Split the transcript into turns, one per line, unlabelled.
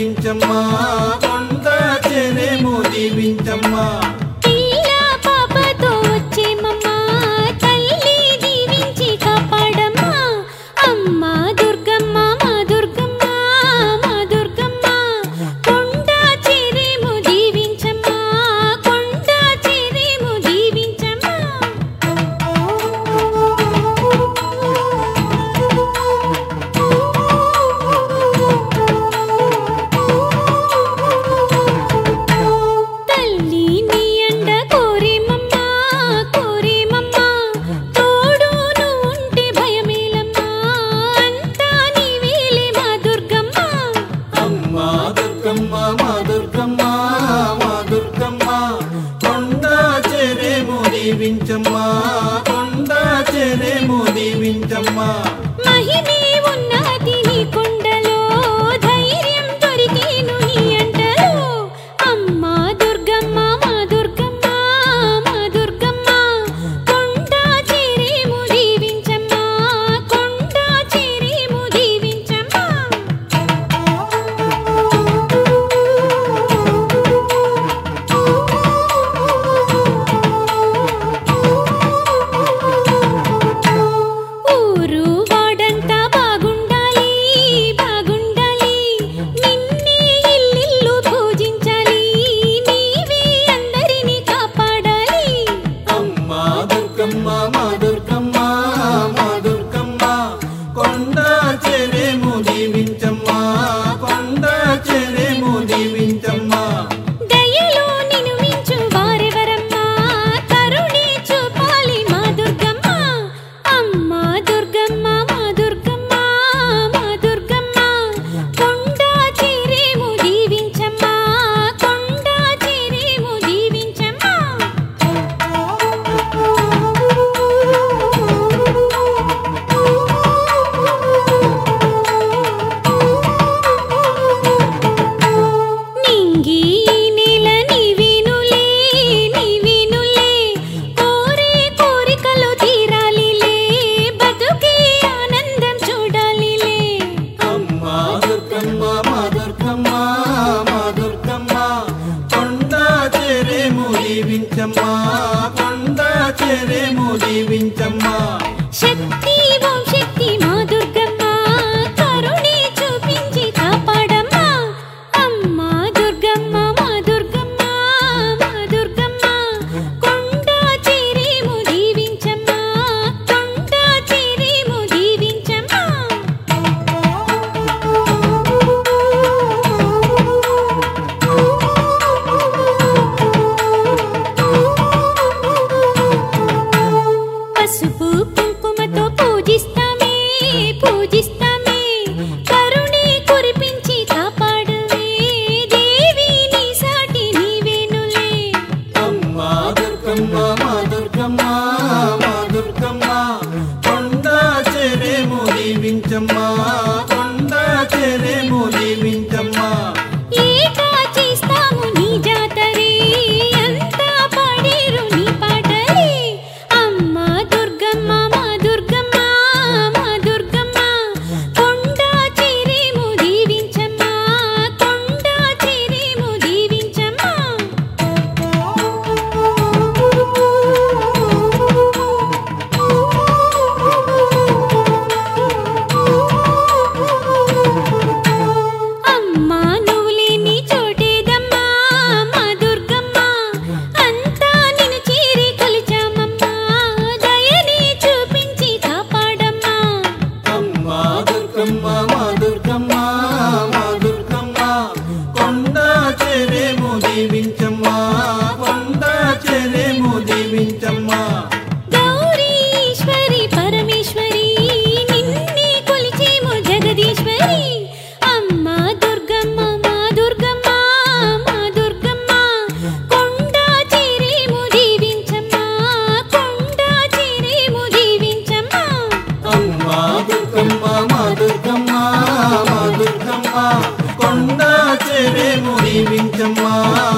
దీవించమ్మా కొండ చెరేము దీవించమ్మా
పిల్ల పాపతో వచ్చేమమ్మా తల్లి దీవించి కాపాడమ్మా అమ్మా దుర్గమ్మ మా దుర్గమ్మ మా దుర్గమ్మ కొండ చెరేము దీవించమ్మా కొండ చెరేము దీవించమ్మా తల్లి నీ అండ కోరేమమ్మా కోరేమమ్మా తోడు ఉంటే భయమేలమ్మా అంతా నీవేలే మా దుర్గమ్మ
అమ్మా దుర్గమ్మ మా దుర్గమ్మ మా దుర్గమ్మ కొండ చెరేము దీవించమ్మా కొండ చెరేము దీవించమ్మా
మహిమే ఉన్నది నీ కొండలో ధైర్యం దొరికేను నీ అంటలో అమ్మా దుర్గమ్మ మా దుర్గమ్మ మా దుర్గమ్మ కొండ చేరేము దీవించమ్మా కొండ చేరేము దీవించమ్మా ఊరు వాడంతా బాగుండాలి బాగుండాలి నిన్నే ఇల్లిల్లు పూజించాలి నీవే అందరినీ కాపాడాలి
అమ్మా దుర్గమ్మ మా దుర్గమ్మ మా దుర్గమ్మ కొండ చెరేము దీవించమ్మా కొండ చెరేము దీవించమ్మా
దయలో నిన్ను మించు వారెవరమ్మా కరుణే చూపాలి మా దుర్గమ్మ అమ్మా దుర్గమ్మ మా దుర్గమ్మ మా దుర్గమ్మ కొండ చేరేము దీవించమ్మా కొండ చేరేము దీవించమ్మా నింగి నేల నీవేనులే నీవేనులే కోరే కోరికలు తీరాలిలే బతుకే ఆనందం చూడాలిలే
అమ్మా దుర్గమ్మ మా దుర్గమ్మ మా దుర్గమ్మ కొండ చెరేము దీవించమ్మా కొండ చెరేము దీవించమ్మా
శక్తి ఓం శక్తి మా దుర్గమ్మ కరుణే చూపించి కాపాడమ్మా అమ్మా దుర్గమ్మ మా దుర్గమ్మ మా దుర్గమ్మ కొండ చేరేము దీవించమ్మా కొండ చేరేము దీవించమ్మా పసుపు కుంకుమతో పూజిస్తామే పూజిస్తామే కరుణే కురిపించి కాపాడువే దేవి నీ సాటి నీవేనులే
అమ్మా దుర్గమ్మ మా దుర్గమ్మ మా దుర్గమ్మ కొండ చెరేము దీవించమ్మా కొండ చెరేము దీవించమ్మా
ఏకా చేస్తాము నీ జాతరే అంతా పాడేరు నీ పాటలే అమ్మా దుర్గమ్మ మా దుర్గమ్మ మా దుర్గమ్మ కొండ చేరేము దీవించమ్మా కొండ చేరేము దీవించమ్మా అమ్మా నువ్వు లేని చోటేదమ్మా మా దుర్గమ్మ అంతా నిన్ను చేరి కొలిచామమ్మా దయని చూపించి కాపాడమ్మా
అమ్మా దుర్గమ్మ మా దుర్గమ్మ మా దుర్గమ్మ కొండ చెరేము దీవించమ్మా కొండ చెరేము దీవించమ్మా
గౌరీ ఈశ్వరి పరమేశ్వరి నిన్నే కొలిచేము జగదీశ్వరి అమ్మా దుర్గమ్మ మా దుర్గమ్మ మా దుర్గమ్మ కొండ చేరేము దీవించమ్మా కొండ చేరేము దీవించమ్మా
అమ్మా దుర్గమ్మ మా దుర్గమ్మ మా దుర్గమ్మ కొండ చెరేము దీవించమ్మా